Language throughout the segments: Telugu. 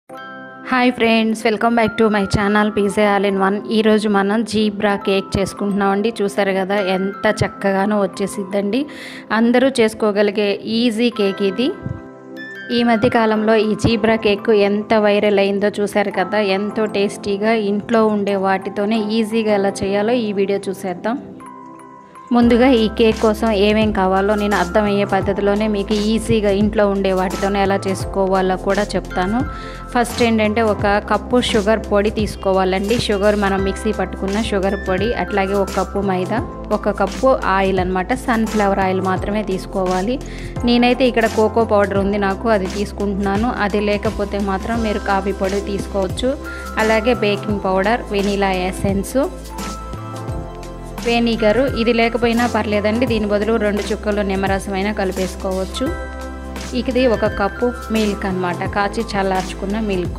hi friends welcome back to my channel PJ all in one ఈరోజు మనం జీబ్రా కేక్ చేసుకుంటున్నామండి చూసారు కదా ఎంత చక్కగానో వచ్చేసిద్దండి అందరూ చేసుకోగలిగే ఈజీ కేక్ ఇది ఈ మధ్య కాలంలో ఈ జీబ్రా కేక్ ఎంత వైరల్ అయిందో చూసారు కదా ఎంతో టేస్టీగా ఇంట్లో ఉండే వాటితోనే ఈజీగా ఎలా చేయాలో ఈ వీడియో చూసేద్దాం ముందుగా ఈ కేక్ కోసం ఏమేం కావాలో నేను అర్థమయ్యే పద్ధతిలోనే మీకు ఈజీగా ఇంట్లో ఉండే వాటితోనే ఎలా చేసుకోవాలో కూడా చెప్తాను ఫస్ట్ ఏంటంటే ఒక కప్పు షుగర్ పొడి తీసుకోవాలండి షుగర్ మనం మిక్సీ పట్టుకున్న షుగర్ పొడి అట్లాగే ఒక కప్పు మైదా ఒక కప్పు ఆయిల్ అనమాట సన్ఫ్లవర్ ఆయిల్ మాత్రమే తీసుకోవాలి నేనైతే ఇక్కడ కోకో పౌడర్ ఉంది నాకు అది తీసుకుంటున్నాను అది లేకపోతే మాత్రం మీరు కాఫీ పొడి తీసుకోవచ్చు అలాగే baking powder vanilla essence vinegar ఇది లేకపోయినా పర్లేదండి దీని బదులు రెండు చుక్కలు నిమ్మరసమైనా కలిపేసుకోవచ్చు ఇది ఒక కప్పు మిల్క్ అనమాట కాచి చల్లార్చుకున్న మిల్క్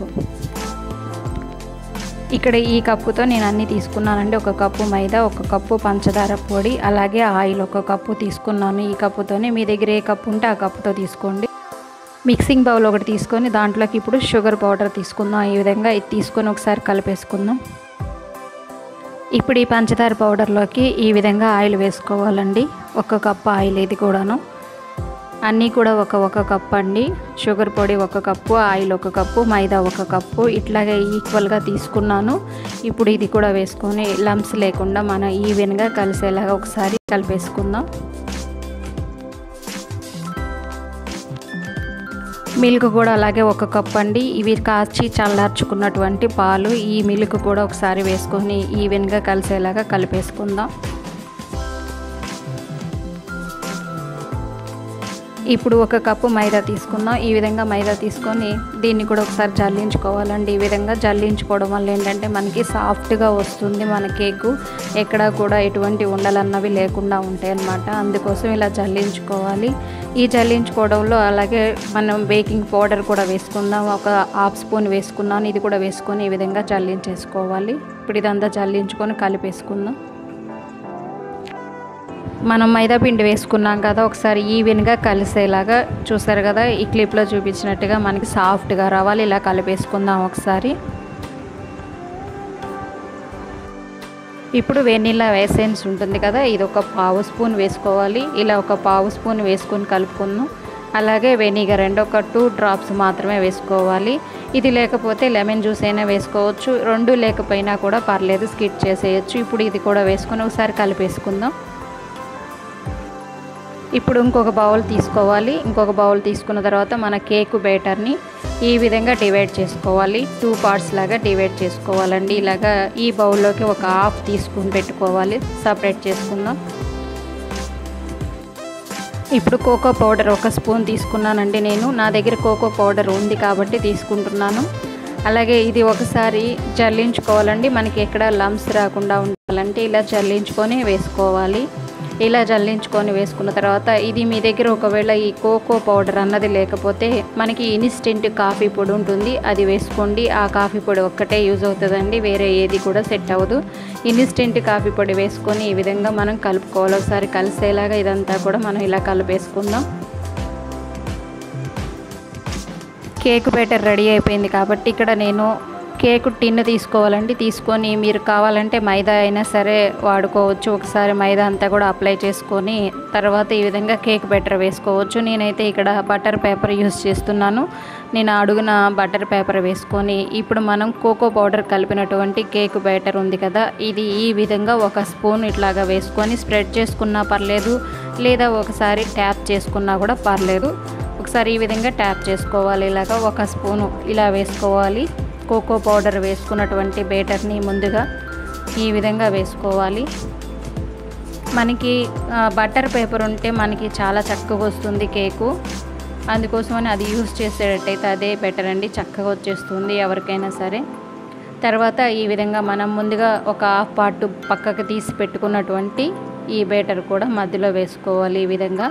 ఇక్కడ ఈ కప్పుతో నేను అన్నీ తీసుకున్నానండి ఒక కప్పు మైదా ఒక కప్పు పంచదార పొడి అలాగే ఆయిల్ ఒక కప్పు తీసుకున్నాను ఈ కప్పుతోనే మీ దగ్గర ఏ కప్పు ఉంటే ఆ కప్పుతో తీసుకోండి మిక్సింగ్ బౌల్ ఒకటి తీసుకొని దాంట్లోకి ఇప్పుడు షుగర్ పౌడర్ తీసుకుందాం ఈ విధంగా ఇది తీసుకొని ఒకసారి కలిపేసుకుందాం ఇప్పుడు ఈ పంచదార పౌడర్లోకి ఈ విధంగా ఆయిల్ వేసుకోవాలండి ఒక కప్ ఆయిల్ ఇది కూడాను అన్నీ కూడా ఒక ఒక కప్ అండి షుగర్ పొడి ఒక కప్పు ఆయిల్ ఒక కప్పు మైదా ఒక కప్పు ఇట్లాగే ఈక్వల్గా తీసుకున్నాను ఇప్పుడు ఇది కూడా వేసుకొని లంప్స్ లేకుండా మనం ఈవెన్గా కలిసేలాగా ఒకసారి కలిపేసుకుందాం మిల్క్ కూడా అలాగే ఒక కప్ అండి ఇవి కాచి చల్లార్చుకున్నటువంటి పాలు ఈ మిల్క్ కూడా ఒకసారి వేసుకొని ఈవెన్గా కలిసేలాగా కలిపేసుకుందాం ఇప్పుడు ఒక కప్పు మైదా తీసుకుందాం ఈ విధంగా మైదా తీసుకొని దీన్ని కూడా ఒకసారి జల్లించుకోవాలండి ఈ విధంగా జల్లించుకోవడం వల్ల ఏంటంటే మనకి సాఫ్ట్గా వస్తుంది మన కేకు ఎక్కడ కూడా ఎటువంటి ఉండలన్నవి లేకుండా ఉంటాయి అన్నమాట అందుకోసం ఇలా జల్లించుకోవాలి ఈ జల్లించుకోవడంలో అలాగే మనం బేకింగ్ పౌడర్ కూడా వేసుకుందాం ఒక హాఫ్ స్పూన్ వేసుకున్నాను ఇది కూడా వేసుకొని ఈ విధంగా జల్లించేసుకోవాలి ఇప్పుడు ఇదంతా జల్లించుకొని కలిపేసుకుందాం మనం మైదా పిండి వేసుకున్నాం కదా ఒకసారి ఈవెన్గా కలిసేలాగా చూసారు కదా ఈ క్లిప్లో చూపించినట్టుగా మనకి సాఫ్ట్గా రావాలి ఇలా కలిపేసుకుందాం ఒకసారి ఇప్పుడు వెనిలా ఎసెన్స్ ఉంటుంది కదా ఇది ఒక పావు స్పూన్ వేసుకోవాలి ఇలా ఒక పావు స్పూన్ వేసుకొని కలుపుకుందాం అలాగే వెనిగర్ అండ్ ఒక టూ డ్రాప్స్ మాత్రమే వేసుకోవాలి ఇది లేకపోతే లెమన్ జ్యూస్ అయినా వేసుకోవచ్చు రెండు లేకపోయినా కూడా పర్లేదు స్కిట్ చేసేయచ్చు ఇప్పుడు ఇది కూడా వేసుకొని ఒకసారి కలిపేసుకుందాం ఇప్పుడు ఇంకొక బౌల్ తీసుకోవాలి ఇంకొక బౌల్ తీసుకున్న తర్వాత మన కేక్ బేటర్ని ఈ విధంగా డివైడ్ చేసుకోవాలి టూ పార్ట్స్ లాగా డివైడ్ చేసుకోవాలండి ఇలాగా ఈ బౌల్లోకి ఒక హాఫ్ తీసుకుని పెట్టుకోవాలి సపరేట్ చేసుకుందాం ఇప్పుడు కోకో పౌడర్ ఒక స్పూన్ తీసుకున్నానండి నేను నా దగ్గర కోకో పౌడర్ ఉంది కాబట్టి తీసుకుంటున్నాను అలాగే ఇది ఒకసారి జల్లించుకోవాలండి మనకి ఎక్కడ లంప్స్ రాకుండా ఉండాలంటే ఇలా జల్లించుకొని వేసుకోవాలి ఇలా జల్లించుకొని వేసుకున్న తర్వాత ఇది మీ దగ్గర ఒకవేళ ఈ కోకో పౌడర్ అన్నది లేకపోతే మనకి ఇన్స్టెంట్ కాఫీ పొడి ఉంటుంది అది వేసుకోండి ఆ కాఫీ పొడి ఒక్కటే యూజ్ అవుతుందండి వేరే ఏది కూడా సెట్ అవ్వదు ఇన్స్టెంట్ కాఫీ పొడి వేసుకొని ఈ విధంగా మనం కలుపుకోవాలి ఒకసారి కలిసేలాగా ఇదంతా కూడా మనం ఇలా కలిపేసుకుందాం కేక్ బ్యాటర్ రెడీ అయిపోయింది కాబట్టి ఇక్కడ నేను కేక్ టిన్ తీసుకోవాలండి తీసుకొని మీరు కావాలంటే మైదా అయినా సరే వాడుకోవచ్చు ఒకసారి మైదా అంతా కూడా అప్లై చేసుకొని తర్వాత ఈ విధంగా కేక్ బెటర్ వేసుకోవచ్చు నేనైతే ఇక్కడ బటర్ పేపర్ యూస్ చేస్తున్నాను నేను అడుగున బటర్ పేపర్ వేసుకొని ఇప్పుడు మనం కోకో పౌడర్ కలిపినటువంటి కేక్ బ్యాటర్ ఉంది కదా ఇది ఈ విధంగా ఒక స్పూన్ ఇట్లాగా వేసుకొని స్ప్రెడ్ చేసుకున్నా పర్లేదు లేదా ఒకసారి ట్యాప్ చేసుకున్నా కూడా పర్లేదు ఒకసారి ఈ విధంగా ట్యాప్ చేసుకోవాలి ఇలాగా ఒక స్పూను ఇలా వేసుకోవాలి కోకో పౌడర్ వేసుకున్నటువంటి బేటర్ని ముందుగా ఈ విధంగా వేసుకోవాలి మనకి బటర్ పేపర్ ఉంటే మనకి చాలా చక్కగా వస్తుంది కేకు అందుకోసమని అది యూస్ చేసేటట్టయితే అదే బెటర్ అండి చక్కగా వచ్చేస్తుంది ఎవరికైనా సరే తర్వాత ఈ విధంగా మనం ముందుగా ఒక హాఫ్ పార్ట్ పక్కకు తీసి పెట్టుకున్నటువంటి ఈ బేటర్ కూడా మధ్యలో వేసుకోవాలి ఈ విధంగా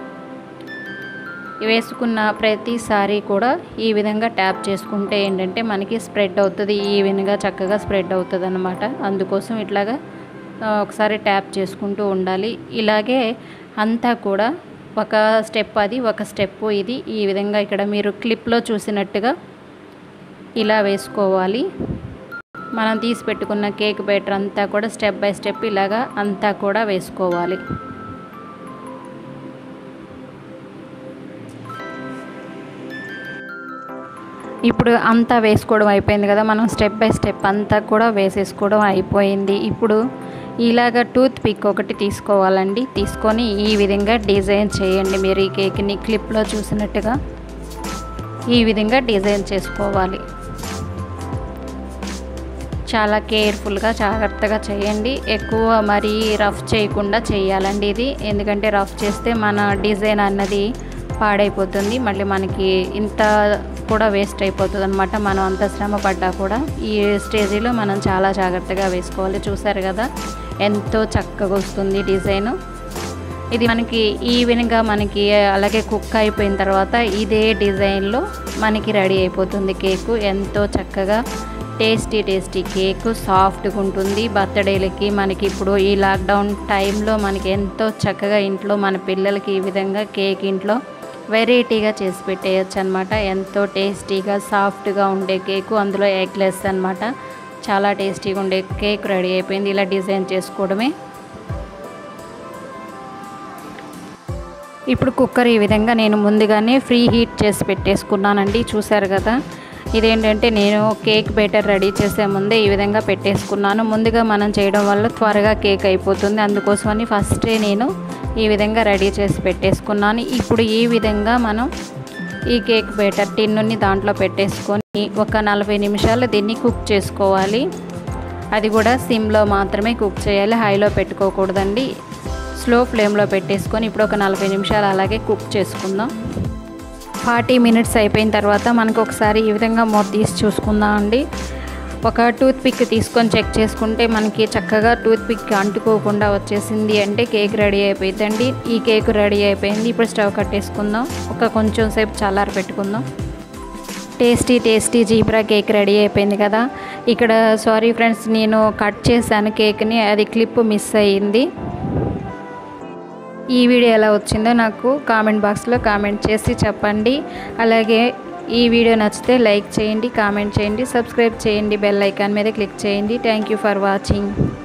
వేసుకున్న ప్రతిసారి కూడా ఈ విధంగా ట్యాప్ చేసుకుంటే ఏంటంటే మనకి స్ప్రెడ్ అవుతుంది ఈవెన్గా చక్కగా స్ప్రెడ్ అవుతుంది అనమాట అందుకోసం ఇట్లాగా ఒకసారి ట్యాప్ చేసుకుంటూ ఉండాలి ఇలాగే అంతా కూడా ఒక స్టెప్ అది ఒక స్టెప్ ఇది ఈ విధంగా ఇక్కడ మీరు క్లిప్లో చూసినట్టుగా ఇలా వేసుకోవాలి మనం తీసి పెట్టుకున్న కేక్ బ్యాటర్ అంతా కూడా స్టెప్ బై స్టెప్ ఇలాగా అంతా కూడా వేసుకోవాలి ఇప్పుడు అంతా వేసుకోవడం అయిపోయింది కదా మనం స్టెప్ బై స్టెప్ అంతా కూడా వేసేసుకోవడం అయిపోయింది ఇప్పుడు ఇలాగ టూత్ పిక్ ఒకటి తీసుకోవాలండి తీసుకొని ఈ విధంగా డిజైన్ చేయండి మీరు ఈ కేక్ని క్లిప్లో చూసినట్టుగా ఈ విధంగా డిజైన్ చేసుకోవాలి చాలా కేర్ఫుల్గా జాగ్రత్తగా చేయండి ఎక్కువ మరీ రఫ్ చేయకుండా చేయాలండి ఇది ఎందుకంటే రఫ్ చేస్తే మన డిజైన్ అన్నది పాడైపోతుంది మళ్ళీ మనకి ఇంత కూడా వేస్ట్ అయిపోతుంది అనమాట మనం అంత శ్రమ పడ్డా కూడా ఈ స్టేజీలో మనం చాలా జాగ్రత్తగా వేసుకోవాలి చూసారు కదా ఎంతో చక్కగా వస్తుంది డిజైన్ ఇది మనకి ఈ విధంగా మనకి అలాగే కుక్ అయిపోయిన తర్వాత ఇదే డిజైన్లో మనకి రెడీ అయిపోతుంది కేకు ఎంతో చక్కగా టేస్టీ టేస్టీ కేక్ సాఫ్ట్గా ఉంటుంది బర్త్డేలకి మనకి ఇప్పుడు ఈ లాక్డౌన్ టైంలో మనకి ఎంతో చక్కగా ఇంట్లో మన పిల్లలకి ఈ విధంగా కేక్ ఇంట్లో వెరైటీగా చేసి పెట్టేయచ్చు అనమాట ఎంతో టేస్టీగా సాఫ్ట్గా ఉండే కేకు అందులో ఎగ్లెస్ అనమాట చాలా టేస్టీగా ఉండే కేక్ రెడీ అయిపోయింది ఇలా డిజైన్ చేసుకోవడమే ఇప్పుడు కుక్కర్ ఈ విధంగా నేను ముందుగానే ఫ్రీ హీట్ చేసి పెట్టేసుకున్నానండి చూసారు కదా ఇదేంటంటే నేను కేక్ బేటర్ రెడీ చేసే ముందే ఈ విధంగా పెట్టేసుకున్నాను ముందుగా మనం చేయడం వల్ల త్వరగా కేక్ అయిపోతుంది అందుకోసమని ఫస్టే నేను ఈ విధంగా రెడీ చేసి పెట్టేసుకున్నాను ఇప్పుడు ఈ విధంగా మనం ఈ కేక్ బేటర్ టిన్నుని దాంట్లో పెట్టేసుకొని ఒక నలభై నిమిషాలు దీన్ని కుక్ చేసుకోవాలి అది కూడా సిమ్లో మాత్రమే కుక్ చేయాలి హైలో పెట్టుకోకూడదండి స్లో ఫ్లేమ్లో పెట్టేసుకొని ఇప్పుడు ఒక నలభై నిమిషాలు అలాగే కుక్ చేసుకుందాం ఫార్టీ మినిట్స్ అయిపోయిన తర్వాత మనకు ఒకసారి ఈ విధంగా మూత తీసి చూసుకుందాం అండి ఒక టూత్ పిక్ తీసుకొని చెక్ చేసుకుంటే మనకి చక్కగా టూత్ పిక్ అంటుకోకుండా వచ్చేసింది అంటే కేక్ రెడీ అయిపోయిందండి ఈ కేక్ రెడీ అయిపోయింది ఇప్పుడు స్టవ్ కట్టేసుకుందాం ఒక కొంచెం సేపు చల్లారి పెట్టుకుందాం tasty tasty zebra cake ready అయిపోయింది కదా ఇక్కడ సారీ ఫ్రెండ్స్ నేను కట్ చేశాను కేక్ని అది క్లిప్ మిస్ అయ్యింది ఈ వీడియో ఎలా వచ్చిందో నాకు కామెంట్ బాక్స్లో కామెంట్ చేసి చెప్పండి అలాగే ఈ వీడియో నచ్చితే లైక్ చేయండి కామెంట్ చేయండి సబ్స్క్రైబ్ చేయండి బెల్ ఐకాన్ మీద క్లిక్ చేయండి థ్యాంక్ యూ ఫర్ వాచింగ్